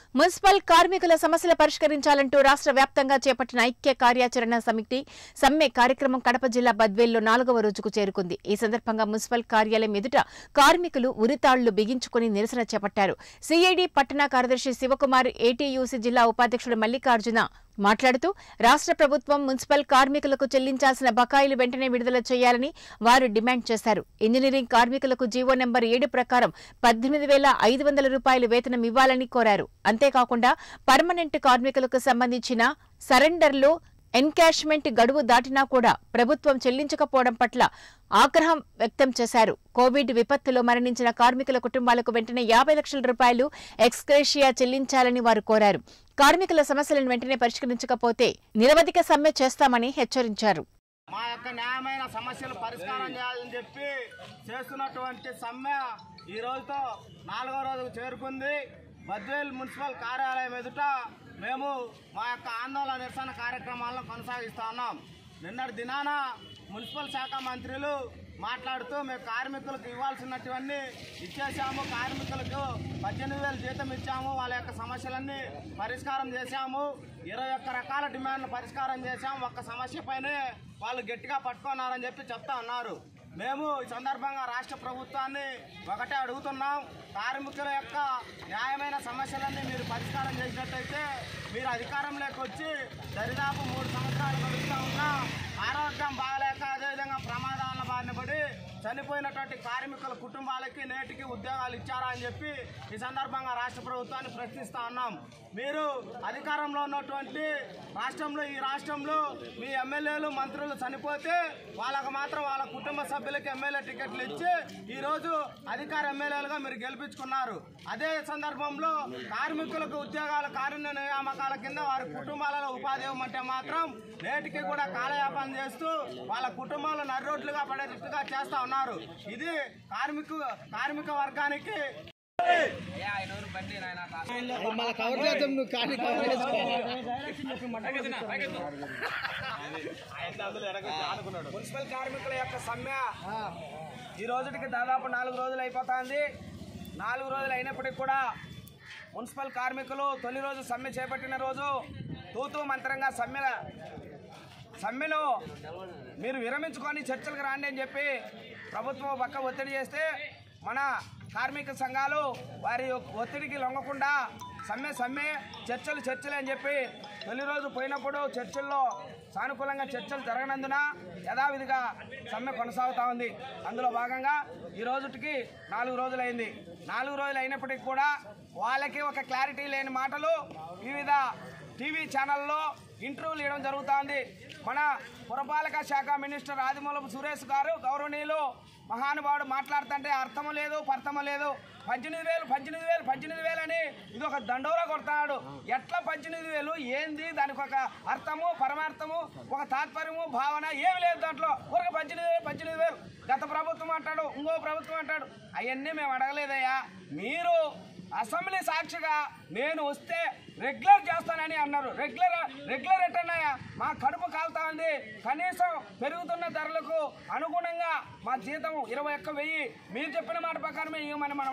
municipal కార్మికుల సమస్యలు పరిష్కరించాలంటూ రాష్ట్ర వ్యాప్తంగా చేపట్టిన ఐక్య కార్యాచరణ సమితి సమ్మె కార్యక్రమం కడప జిల్లా బద్వేల్లో నాలుగవ రోజుకు చేరుకుంది ఈ సందర్భంగా మున్సిపల్ కార్యాలయం ఎదుట కార్మికులు ఉరితాళ్లు బిగించుకుని నిరసన చేపట్టారు సిఐడి పట్టణ కార్యదర్శి శివకుమార్ ఏటీయూసీ జిల్లా ఉపాధ్యక్షుడు మల్లికార్జున మాట్లాడుతూ రాష్ట్ర ప్రభుత్వం మున్సిపల్ కార్మికులకు చెల్లించాల్సిన బకాయిలు వెంటనే విడుదల చేయాలని వారు డిమాండ్ చేశారు ఇంజనీరింగ్ కార్మికులకు జీవో నెంబర్ ఏడు ప్రకారం పద్దెనిమిది వేల ఐదు వందల రూపాయలు వేతనం ఇవ్వాలని కోరారు అంతేకాకుండా పర్మనెంట్ కార్మికులకు సంబంధించిన సరెండర్లు ఎన్కాష్మెంట్ గడువు దాటినా కూడా ప్రభుత్వం చెల్లించకపోవడం పట్ల ఆగ్రహం వ్యక్తం చేశారు కోవిడ్ విపత్తులో మరణించిన కార్మికుల కుటుంబాలకు వెంటనే యాభై లక్షల రూపాయలు ఎక్స్గ్రేషియా చెల్లించాలని వారు కోరారు కార్మికుల సమస్యలను వెంటనే పరిష్కరించకపోతే నిరవధిక సమ్మె చేస్తామని హెచ్చరించారు మా యొక్క న్యాయమైన సమస్యలు పరిష్కారం చేయాలని చెప్పి చేస్తున్నటువంటి సమ్మె ఈ రోజుతో నాలుగో రోజుకు చేరుకుంది బద్వేల్ మున్సిపల్ కార్యాలయం ఎదుట మేము మా యొక్క ఆందోళన నిరసన కార్యక్రమాలను కొనసాగిస్తా ఉన్నాం నిన్నటి దినాన మున్సిపల్ శాఖ మంత్రులు మాట్లాడుతూ మేము కార్మికులకు ఇవ్వాల్సినటువన్నీ ఇచ్చేసాము కార్మికులకు పద్దెనిమిది వేలు జీతం ఇచ్చాము వాళ్ళ యొక్క సమస్యలన్నీ పరిష్కారం చేశాము ఇరవై ఒక్క రకాల డిమాండ్లు పరిష్కారం చేశాము ఒక్క సమస్యపైనే వాళ్ళు గట్టిగా పట్టుకున్నారని చెప్పి చెప్తా ఉన్నారు మేము ఈ సందర్భంగా రాష్ట్ర ప్రభుత్వాన్ని ఒకటే అడుగుతున్నాం కార్మికుల యొక్క న్యాయమైన సమస్యలన్నీ మీరు పరిష్కారం చేసినట్టయితే మీరు అధికారంలోకి వచ్చి దరిదాపు మూడు సంవత్సరాలు గడుస్తూ ఉన్నా ఆరోగ్యం బాగలేక అదేవిధంగా ప్రమాదాల బారిన పడి చనిపోయినటువంటి కార్మికుల కుటుంబాలకి నేటికి ఉద్యోగాలు ఇచ్చారా అని చెప్పి ఈ సందర్భంగా రాష్ట్ర ప్రభుత్వాన్ని ప్రశ్నిస్తా ఉన్నాం మీరు అధికారంలో ఉన్నటువంటి రాష్ట్రంలో ఈ రాష్ట్రంలో మీ ఎమ్మెల్యేలు మంత్రులు చనిపోతే వాళ్ళకు మాత్రం వాళ్ళ కుటుంబ సభ్యులకి ఎమ్మెల్యే టికెట్లు ఇచ్చి ఈ రోజు అధికార ఎమ్మెల్యేలుగా మీరు గెలిపించుకున్నారు అదే సందర్భంలో కార్మికులకు ఉద్యోగాల కారుణ్య నియామకాల కింద వారి కుటుంబాలలో ఉపాధి ఇవ్వమంటే మాత్రం నేటికి కూడా కాలయాపన చేస్తూ వాళ్ళ కుటుంబాలు నర్రోడ్లుగా పడేటట్టుగా చేస్తా ఉన్నారు ఇది కార్మికు కార్మిక వర్గానికి మున్సిపల్ కార్మికుల యొక్క సమ్మె ఈ రోజుకి దాదాపు నాలుగు రోజులు అయిపోతుంది నాలుగు రోజులు అయినప్పటికీ కూడా మున్సిపల్ కార్మికులు తొలి రోజు సమ్మె చేపట్టిన రోజు తూతూ మంత్రంగా సమ్మె సమ్మెను మీరు విరమించుకొని చర్చలకు రాండి అని చెప్పి ప్రభుత్వం పక్క ఒత్తిడి చేస్తే మన కార్మిక సంఘాలు వారి ఒత్తిడికి లొంగకుండా సమ్మె సమ్మె చర్చలు చర్చలు అని చెప్పి తొలి రోజు పోయినప్పుడు చర్చల్లో సానుకూలంగా చర్చలు జరగనందున యథావిధిగా సమ్మె కొనసాగుతూ ఉంది అందులో భాగంగా ఈ రోజుకి నాలుగు రోజులైంది నాలుగు రోజులు అయినప్పటికీ కూడా వాళ్ళకి ఒక క్లారిటీ లేని మాటలు వివిధ టీవీ ఛానల్లో ఇంటర్వ్యూలు ఇవ్వడం జరుగుతోంది మన పురపాలక శాఖ మినిస్టర్ ఆదిమూలపు సురేష్ గారు గౌరవనీయులు మహానుభావుడు మాట్లాడుతుంటే అర్థము లేదు పర్థము లేదు పద్దెనిమిది వేలు పద్దెనిమిది వేలు పద్దెనిమిది వేలు అని ఇది ఒక దండోరా కొడుతున్నాడు ఎట్లా పద్దెనిమిది వేలు ఏంది దానికి ఒక అర్థము పరమార్థము ఒక తాత్పర్యము భావన ఏమి లేదు దాంట్లో ఒక పద్దెనిమిది వేలు పద్దెనిమిది వేలు గత ప్రభుత్వం అంటాడు ఇంకో ప్రభుత్వం అంటాడు అవన్నీ మేము అడగలేదయ్యా మీరు అసెంబ్లీ సాక్షిగా నేను వస్తే రెగ్యులర్ చేస్తానని అన్నారు రెగ్యులర్ రెగ్యులర్ ఎట్టన్నాయా మా కడుపు కాలుతా ఉంది కనీసం పెరుగుతున్న ధరలకు అనుగుణంగా మా జీతం ఇరవై ఒక్క వెయ్యి మీరు చెప్పిన మాట ప్రకారమే ఇవ్వమని మనం